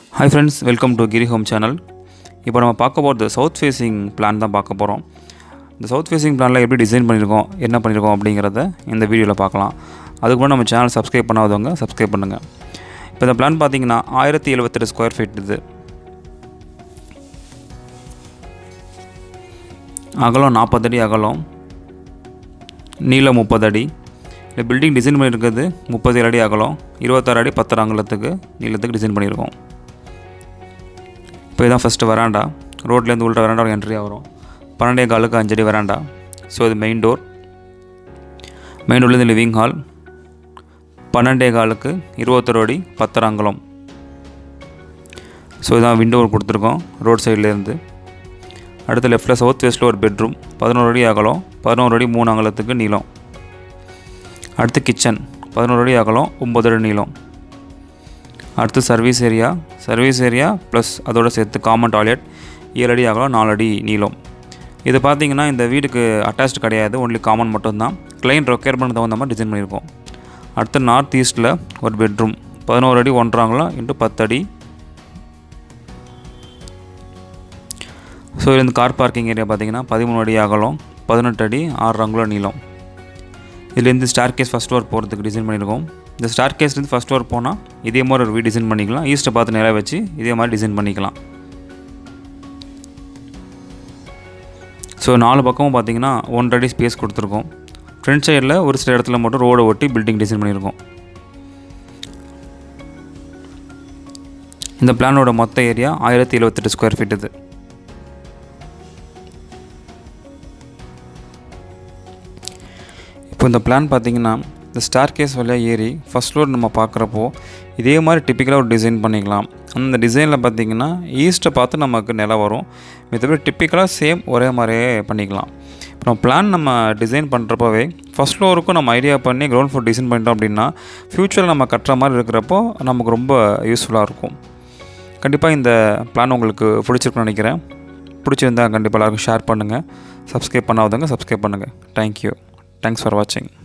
hi friends welcome to Giri home channel இப்போ நம்ம பார்க்க போகிறது சவுத் ஃபேஸிங் பிளான் தான் பார்க்க போகிறோம் இந்த சவுத் ஃபேஸிங் பிளானில் எப்படி டிசைன் பண்ணியிருக்கோம் என்ன பண்ணியிருக்கோம் அப்படிங்கிறத இந்த வீடியோவில் பார்க்கலாம் அதுக்கு முன்னாடி நம்ம சேனல் சப்ஸ்கிரைப் பண்ணாதவங்க சப்ஸ்கிரைப் பண்ணுங்கள் இப்போ இந்த பிளான் பார்த்தீங்கன்னா ஆயிரத்தி எழுபத்தெட்டு ஸ்கொயர் ஃபீட் இது அகலம் நாற்பது அடி அகலம் நீளம் முப்பது அடி இந்த பில்டிங் டிசைன் பண்ணியிருக்கிறது முப்பது அடி அகலம் இருபத்தாறு அடி பத்தரை அங்கலத்துக்கு நீளத்துக்கு டிசைன் பண்ணியிருக்கோம் இப்போ இதான் ஃபஸ்ட்டு வராண்டா ரோட்லேருந்து உள்ள வராண்டா ஒரு என்ட்ரியாக வரும் பன்னெண்டே காலுக்கு அஞ்சடி வராண்டா ஸோ இது மெயின் டோர் மெயின் டோர்லேருந்து லிவிங் ஹால் பன்னெண்டே காலுக்கு இருபத்தொரு அடி பத்தரை அங்கலம் ஸோ இதான் விண்டோ கொடுத்துருக்கோம் ரோட் சைட்லேருந்து அடுத்து லெஃப்ட்டில் சவுத் வெஸ்ட்டில் ஒரு பெட்ரூம் பதினோரு அடி அகலம் பதினோரு அடி மூணு அகலத்துக்கு நீளம் அடுத்து கிச்சன் பதினோரு அடி அகலம் ஒம்பது அடி நீளம் அடுத்து service area service area plus அதோடு சேர்த்து காமன் டாய்லெட் ஏழு அடி அகலம் நாலு அடி நீளம் இது பார்த்தீங்கன்னா இந்த வீடுக்கு அட்டாச்டு கிடையாது ஒன்லி காமன் மட்டும்தான் கிளைண்ட் ரெக்குயர்மெண்ட் தகுந்த மாதிரி டிசைன் பண்ணியிருக்கோம் அடுத்து நார்த் ஈஸ்ட்டில் ஒரு பெட்ரூம் பதினோரு அடி ஒன்றாங்களாம் இன்ட்டு பத்து அடி ஸோ இதுலேருந்து கார் பார்க்கிங் ஏரியா பார்த்தீங்கன்னா பதிமூணு அடி அகலம் பதினெட்டு அடி ஆறு அங்குலம் நீளம் இதுலேருந்து ஸ்டார் கேஸ் ஃபஸ்ட் ஃப்ளோர் போகிறதுக்கு டிசைன் பண்ணியிருக்கோம் இந்த ஸ்டார் கேஸ்லேருந்து ஃபஸ்ட் ஃப்ளோர் போனால் இதே மாதிரி ஒரு வீடு டிசைன் பண்ணிக்கலாம் ஈஸ்ட்டை பார்த்து நேராக வச்சு இதே மாதிரி டிசைன் பண்ணிக்கலாம் ஸோ நாலு பக்கமும் பார்த்தீங்கன்னா ஒன்றரை அடி ஸ்பேஸ் கொடுத்துருக்கோம் ஃப்ரண்ட் சைடில் ஒரு சில இடத்துல மட்டும் ரோடை ஒட்டி பில்டிங் டிசைன் பண்ணியிருக்கோம் இந்த பிளானோட மொத்த ஏரியா ஆயிரத்தி எழுபத்தெட்டு ஸ்கொயர் ஃபீட் இது இப்போ இந்த பிளான் பார்த்தீங்கன்னா இந்த ஸ்டார் கேஸ் வழியாக ஏறி ஃபஸ்ட் ஃப்ளோர் நம்ம பார்க்குறப்போ இதே மாதிரி டிப்பிக்கலாக ஒரு டிசைன் பண்ணிக்கலாம் அந்த டிசைனில் பார்த்தீங்கன்னா ஈஸ்ட்டை பார்த்து நமக்கு நிலம் வரும் மற்றபடி டிப்பிக்கலாக சேம் ஒரே மாதிரியே பண்ணிக்கலாம் அப்புறம் பிளான் நம்ம டிசைன் பண்ணுறப்பவே ஃபஸ்ட் ஃப்ளோருக்கும் நம்ம ஐடியா பண்ணி கிரவுண்ட் ஃப்ளோர் டிசைன் பண்ணிட்டோம் அப்படின்னா ஃப்யூச்சரில் நம்ம கட்டுற மாதிரி இருக்கிறப்போ நமக்கு ரொம்ப யூஸ்ஃபுல்லாக இருக்கும் கண்டிப்பாக இந்த பிளான் உங்களுக்கு பிடிச்சிருக்குன்னு நினைக்கிறேன் பிடிச்சிருந்தா கண்டிப்பாக எல்லாருக்கும் ஷேர் பண்ணுங்கள் சப்ஸ்கிரைப் பண்ணாதவங்க சப்ஸ்கிரைப் பண்ணுங்கள் தேங்க்யூ தேங்க்ஸ் ஃபார் வாட்சிங்